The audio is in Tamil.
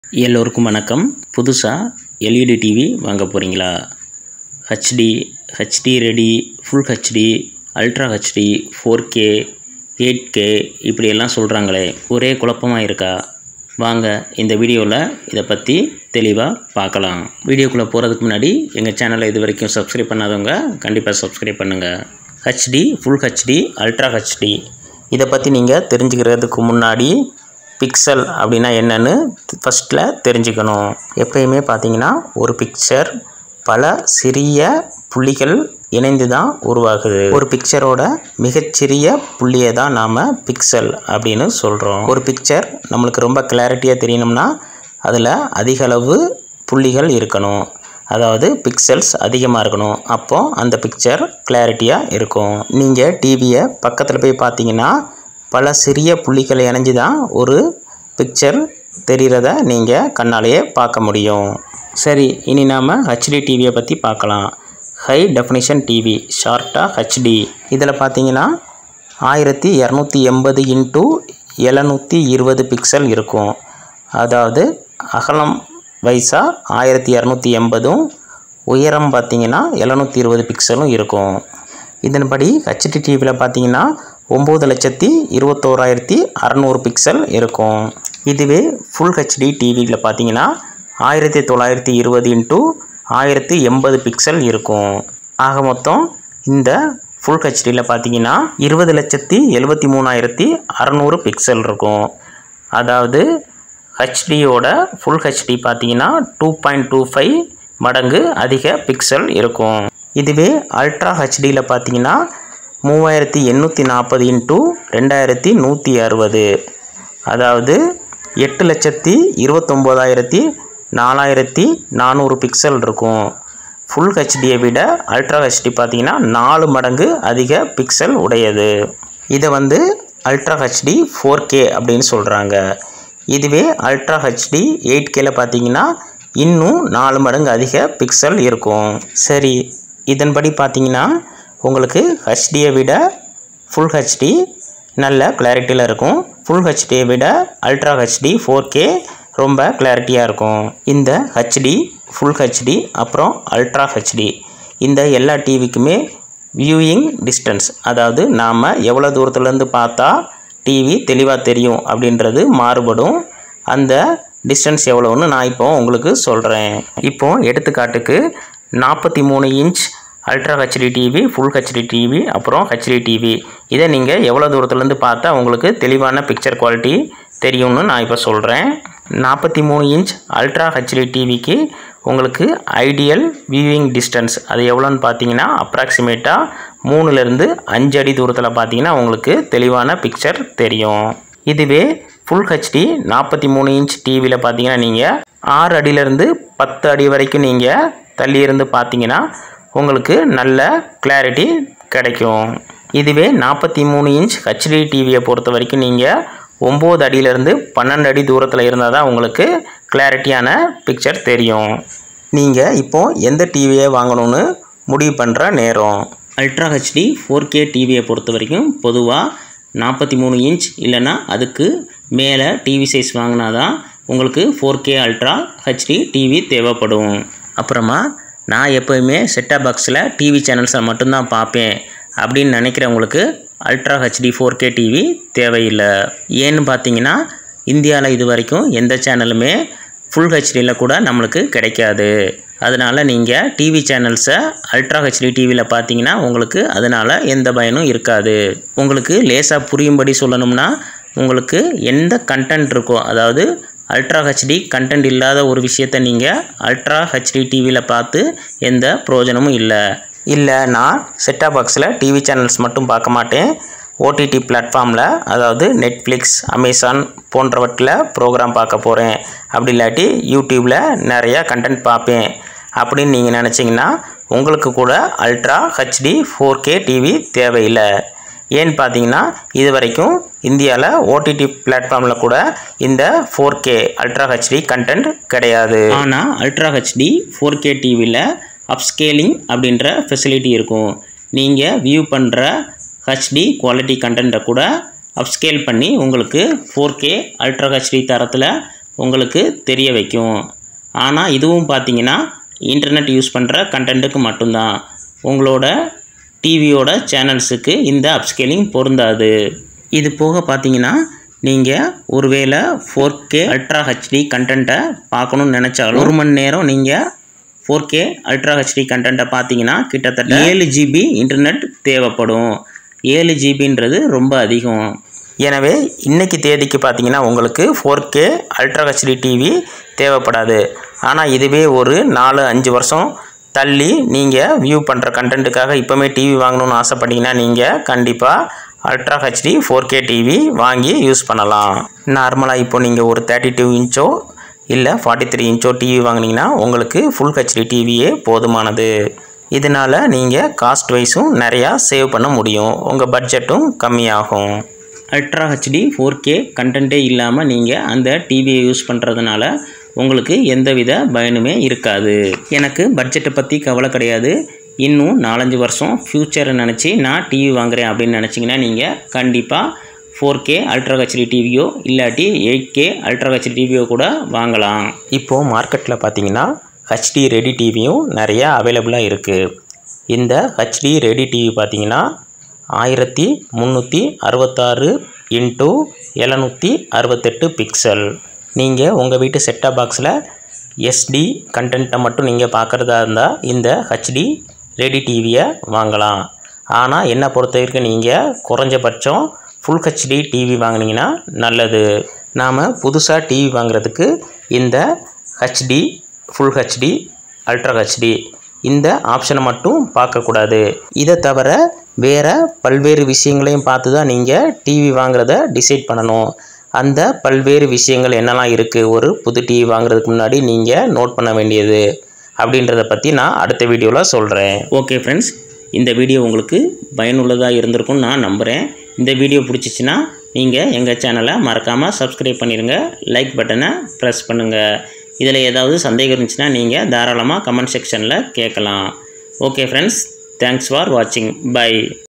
எல்லோருக்கும் வணக்கம் புதுசாக எல்இடி டிவி வாங்க போகிறீங்களா HD HD ready full HD ultra HD four K eight K இப்படியெல்லாம் சொல்கிறாங்களே ஒரே குழப்பமாக இருக்கா வாங்க இந்த வீடியோவில் இதை பற்றி தெளிவாக பார்க்கலாம் வீடியோக்குள்ளே போகிறதுக்கு முன்னாடி எங்கள் சேனலை இது வரைக்கும் சப்ஸ்கிரைப் பண்ணாதவங்க கண்டிப்பாக சப்ஸ்கிரைப் பண்ணுங்கள் HD full HD ultra HD இதை பற்றி நீங்கள் தெரிஞ்சுக்கிறதுக்கு முன்னாடி பிக்சல் அப்படின்னா என்னன்னு ஃபஸ்ட்டில் தெரிஞ்சுக்கணும் எப்பயுமே பார்த்தீங்கன்னா ஒரு பிக்சர் பல சிறிய புள்ளிகள் இணைந்து தான் உருவாகுது ஒரு பிக்சரோட மிகச்சிறிய புள்ளியை தான் நாம் பிக்சல் அப்படின்னு சொல்கிறோம் ஒரு பிக்சர் நம்மளுக்கு ரொம்ப கிளாரிட்டியாக தெரியணும்னா அதில் அதிக அளவு புள்ளிகள் இருக்கணும் அதாவது பிக்சல்ஸ் அதிகமாக இருக்கணும் அப்போது அந்த பிக்சர் கிளாரிட்டியாக இருக்கும் நீங்கள் டிவியை பக்கத்தில் போய் பார்த்தீங்கன்னா பல சிறிய புள்ளிகள் இணைஞ்சு தான் ஒரு பிக்சர் தெரிகிறத நீங்கள் கண்ணாலேயே பார்க்க முடியும் சரி இனி நாம் ஹச்டி டிவியை பற்றி பார்க்கலாம் ஹை டெஃபினிஷன் டிவி ஷார்ட்டாக ஹச்டி இதில் பார்த்தீங்கன்னா ஆயிரத்தி இரநூத்தி எண்பது இன்ட்டு எழுநூற்றி இருபது பிக்சல் இருக்கும் அதாவது அகலம் வைஸாக ஆயிரத்தி இரநூத்தி எண்பதும் உயரம் பார்த்தீங்கன்னா எழுநூற்றி இருபது பிக்சலும் இருக்கும் இதன்படி ஹச்டி டிவியில் பார்த்தீங்கன்னா ஒம்பது லட்சத்தி இருபத்தோராயிரத்தி அறநூறு பிக்சல் இருக்கும் இதுவே ஃபுல் ஹெச்டி டிவியில் பார்த்தீங்கன்னா ஆயிரத்தி தொள்ளாயிரத்தி இருபது இன்ட்டு ஆயிரத்தி எண்பது பிக்சல் இருக்கும் ஆக மொத்தம் இந்த ஃபுல் ஹெச்டியில் பார்த்தீங்கன்னா இருபது லட்சத்தி எழுபத்தி மூணாயிரத்தி அறநூறு பிக்சல் இருக்கும் அதாவது ஹெச்டியோட ஃபுல் ஹெச்டி பார்த்தீங்கன்னா டூ பாயிண்ட் டூ ஃபைவ் மடங்கு அதிக பிக்சல் இருக்கும் இதுவே அல்ட்ரா ஹெச்டியில் பார்த்தீங்கன்னா மூவாயிரத்தி எண்ணூற்றி நாற்பது இன்ட்டு ரெண்டாயிரத்தி நூற்றி அறுபது அதாவது எட்டு லட்சத்தி இருபத்தொம்போதாயிரத்தி நாலாயிரத்தி நானூறு பிக்சல் இருக்கும் ஃபுல் ஹெச்டியை விட அல்ட்ரா ஹெச்டி பார்த்தீங்கன்னா நாலு மடங்கு அதிக பிக்சல் உடையது இதை வந்து அல்ட்ரா ஹெச்டி ஃபோர் கே அப்படின்னு சொல்கிறாங்க இதுவே அல்ட்ரா ஹெச்டி எயிட் கேல பார்த்தீங்கன்னா இன்னும் நாலு மடங்கு அதிக பிக்சல் இருக்கும் சரி இதன்படி பார்த்தீங்கன்னா உங்களுக்கு ஹெச்டியை விட ஃபுல் ஹெச்டி நல்ல கிளாரிட்டியில் இருக்கும் ஃபுல் ஹெச்டியை விட அல்ட்ரா ஹெச்டி ஃபோர் கே ரொம்ப கிளாரிட்டியாக இருக்கும் இந்த ஹெச்டி ஃபுல் ஹெச்டி அப்புறம் அல்ட்ரா ஹெச்டி இந்த எல்லா டிவிக்குமே வியூயிங் டிஸ்டன்ஸ் அதாவது நாம் எவ்வளோ தூரத்துலேருந்து பார்த்தா டிவி தெளிவாக தெரியும் அப்படின்றது மாறுபடும் அந்த டிஸ்டன்ஸ் எவ்வளோன்னு நான் இப்போ உங்களுக்கு சொல்கிறேன் இப்போ எடுத்துக்காட்டுக்கு நாற்பத்தி மூணு inch ultra HD TV full HD TV அப்புறம் ஹெச்டி டிவி இதை நீங்கள் எவ்வளோ தூரத்துலேருந்து பார்த்தா உங்களுக்கு தெளிவான பிக்சர் குவாலிட்டி தெரியும்னு நான் இப்போ சொல்கிறேன் நாற்பத்தி மூணு இன்ச் அல்ட்ரா ஹெச்டி டிவிக்கு உங்களுக்கு ஐடியல் வியூவிங் டிஸ்டன்ஸ் அது எவ்வளோன்னு பார்த்தீங்கன்னா அப்ராக்சிமேட்டாக மூணுலேருந்து அஞ்சு அடி தூரத்தில் பார்த்தீங்கன்னா உங்களுக்கு தெளிவான பிக்சர் தெரியும் இதுவே ஃபுல் ஹெச்டி நாற்பத்தி மூணு இன்ச் டிவியில் பார்த்தீங்கன்னா நீங்கள் ஆறு அடியிலேருந்து பத்து அடி வரைக்கும் நீங்கள் தள்ளி இருந்து பார்த்தீங்கன்னா உங்களுக்கு நல்ல கிளாரிட்டி கிடைக்கும் இதுவே நாற்பத்தி மூணு இன்ச் ஹெச்டி டிவியை பொறுத்த வரைக்கும் நீங்கள் ஒம்பது அடியிலேருந்து பன்னெண்டு அடி தூரத்தில் இருந்தால் தான் உங்களுக்கு கிளாரிட்டியான பிக்சர் தெரியும் நீங்கள் இப்போது எந்த டிவியை வாங்கணும்னு முடிவு பண்ணுற நேரம் அல்ட்ரா ஹெச்டி ஃபோர் கே டிவியை பொறுத்த வரைக்கும் பொதுவாக நாற்பத்தி மூணு இன்ச் இல்லைன்னா அதுக்கு மேலே டிவி சைஸ் வாங்கினா தான் உங்களுக்கு four K ultra HD TV தேவைப்படும் அப்புறமா நான் எப்போயுமே செட்டாப் பாக்ஸில் டிவி சேனல்ஸை மட்டும்தான் பார்ப்பேன் அப்படின்னு நினைக்கிறவங்களுக்கு ultra HD four K TV தேவையில்லை ஏன்னு பார்த்தீங்கன்னா இந்தியாவில் இது வரைக்கும் எந்த சேனலுமே ஃபுல் ஹெச்டியில் கூட நம்மளுக்கு கிடைக்காது அதனால் நீங்கள் டிவி சேனல்ஸை அல்ட்ரா ஹெச்டி டிவியில் பார்த்தீங்கன்னா உங்களுக்கு அதனால் எந்த பயனும் இருக்காது உங்களுக்கு லேசாக புரியும்படி சொல்லணும்னா உங்களுக்கு எந்த கண்டென்ட் இருக்கோ அதாவது அல்ட்ரா ஹெச்டி கண்டென்ட் இல்லாத ஒரு விஷயத்தை நீங்கள் அல்ட்ரா ஹெச்டி டிவியில் பார்த்து எந்த பிரயோஜனமும் இல்லை இல்லை நான் செட்டாப் பாக்ஸில் டிவி சேனல்ஸ் மட்டும் பார்க்க மாட்டேன் ஓடிடி பிளாட்ஃபார்மில் அதாவது நெட்ஃப்ளிக்ஸ் அமேசான் போன்றவற்றில் ப்ரோக்ராம் பார்க்க போகிறேன் அப்படி இல்லாட்டி யூடியூப்பில் நிறையா கண்டென்ட் பார்ப்பேன் அப்படின்னு நீங்கள் நினச்சிங்கன்னா உங்களுக்கு கூட ultra HD four K TV தேவையில்லை ஏன்னு பார்த்தீங்கன்னா இது வரைக்கும் இந்தியாவில் ஓடிடி பிளாட்ஃபார்மில் கூட இந்த four K ultra HD content கிடையாது ஆனால் அல்ட்ரா ஹெச்டி ஃபோர் கே டிவியில் அப்ஸ்கேலிங் அப்படின்ற ஃபெசிலிட்டி இருக்கும் நீங்கள் வியூ பண்ணுற ஹெச்டி குவாலிட்டி கண்டென்ட்டை கூட அப்ஸ்கேல் பண்ணி உங்களுக்கு ஃபோர் கே அல்ட்ரா ஹெச்டி தரத்தில் உங்களுக்கு தெரிய வைக்கும் ஆனால் இதுவும் பார்த்தீங்கன்னா இன்டர்நெட் யூஸ் பண்ணுற கண்டென்ட்டுக்கு மட்டும்தான் உங்களோட டிவியோட சேனல்ஸுக்கு இந்த அப்ஸ்கேலிங் பொருந்தாது இது போக பார்த்தீங்கன்னா நீங்கள் ஒருவேளை ஃபோர் கே அல்ட்ரா ஹெச்டி கண்டென்ட்டை பார்க்கணுன்னு நினச்சாலும் ஒரு மணி நேரம் நீங்கள் ஃபோர் கே அல்ட்ரா ஹெச்டி கண்டென்ட்டை பார்த்தீங்கன்னா கிட்டத்தட்ட ஏழு ஜிபி இன்டர்நெட் தேவைப்படும் ஏழு ஜிபின்றது ரொம்ப அதிகம் எனவே இன்னைக்கு தேதிக்கு பார்த்தீங்கன்னா உங்களுக்கு four K ultra HD TV தேவைப்படாது ஆனால் இதுவே ஒரு நாலு அஞ்சு வருஷம் தள்ளி நீங்கள் வியூ பண்ணுற கண்டென்ட்டுக்காக இப்போமே டிவி வாங்கணும்னு ஆசைப்பட்டீங்கன்னா நீங்கள் கண்டிப்பாக ultra HD four K TV வாங்கி யூஸ் பண்ணலாம் நார்மலாக இப்போ நீங்கள் ஒரு தேர்ட்டி டூ இன்ச்சோ இல்லை ஃபார்ட்டி த்ரீ இன்ச்சோ டிவி வாங்கினீங்கன்னா உங்களுக்கு ஃபுல் ஹெச்டி டிவியே போதுமானது இதனால் நீங்கள் காஸ்ட் வைஸும் நிறையா சேவ் பண்ண முடியும் உங்கள் பட்ஜெட்டும் கம்மியாகும் அல்ட்ரா ஹெச்டி ஃபோர் கே கண்டென்ட்டே இல்லாமல் நீங்கள் அந்த டிவியை யூஸ் பண்ணுறதுனால உங்களுக்கு எந்தவித பயனுமே இருக்காது எனக்கு பட்ஜெட்டை பற்றி கவலை கிடையாது இன்னும் நாலஞ்சு வருஷம் ஃப்யூச்சரை நினச்சி நான் டிவி வாங்குறேன் அப்படின்னு நினச்சிங்கன்னா நீங்கள் கண்டிப்பாக ஃபோர் கே அல்ட்ரா ஹெச்டி டிவியோ இல்லாட்டி எயிட் கே அல்ட்ரா ஹெச்டி டிவியோ கூட வாங்கலாம் இப்போது மார்க்கெட்டில் பார்த்தீங்கன்னா ஹெச்டி ரெடி டிவியும் நிறையா அவைலபிளாக இருக்குது இந்த ஹெச்டி ரெடி டிவி பார்த்தீங்கன்னா ஆயிரத்தி முந்நூற்றி அறுபத்தாறு இன்ட்டு எழுநூற்றி அறுபத்தெட்டு பிக்சல் நீங்கள் உங்கள் வீட்டு செட்டாப் பாக்ஸில் எஸ்டி கண்டென்ட்டை மட்டும் நீங்கள் பார்க்குறதா இருந்தால் இந்த ஹெச்டி ரெடி டிவியை வாங்கலாம் ஆனால் என்னை பொறுத்த வரைக்கும் நீங்கள் குறைஞ்சபட்சம் ஃபுல் ஹெச்டி டிவி வாங்கினீங்கன்னா நல்லது நாம் புதுசாக டிவி வாங்குறதுக்கு இந்த HD full HD ultra HD இந்த ஆப்ஷனை மட்டும் பார்க்கக்கூடாது இதை தவிர வேறு பல்வேறு விஷயங்களையும் பார்த்து தான் நீங்கள் டிவி வாங்குறத டிசைட் பண்ணணும் அந்த பல்வேறு விஷயங்கள் என்னெல்லாம் இருக்குது ஒரு புது டிவி வாங்குறதுக்கு முன்னாடி நீங்கள் நோட் பண்ண வேண்டியது அப்படின்றத பற்றி நான் அடுத்த வீடியோவில் சொல்கிறேன் ஓகே ஃப்ரெண்ட்ஸ் இந்த வீடியோ உங்களுக்கு பயனுள்ளதாக இருந்திருக்கும்னு நான் நம்புகிறேன் இந்த வீடியோ பிடிச்சிச்சின்னா நீங்கள் எங்கள் சேனலை மறக்காமல் சப்ஸ்கிரைப் பண்ணிடுங்க லைக் பட்டனை ப்ரெஸ் பண்ணுங்கள் இதில் ஏதாவது சந்தேகம் இருந்துச்சுன்னா நீங்கள் தாராளமாக கமெண்ட் செக்ஷனில் கேட்கலாம் ஓகே ஃப்ரெண்ட்ஸ் தேங்க்ஸ் ஃபார் வாட்சிங் பை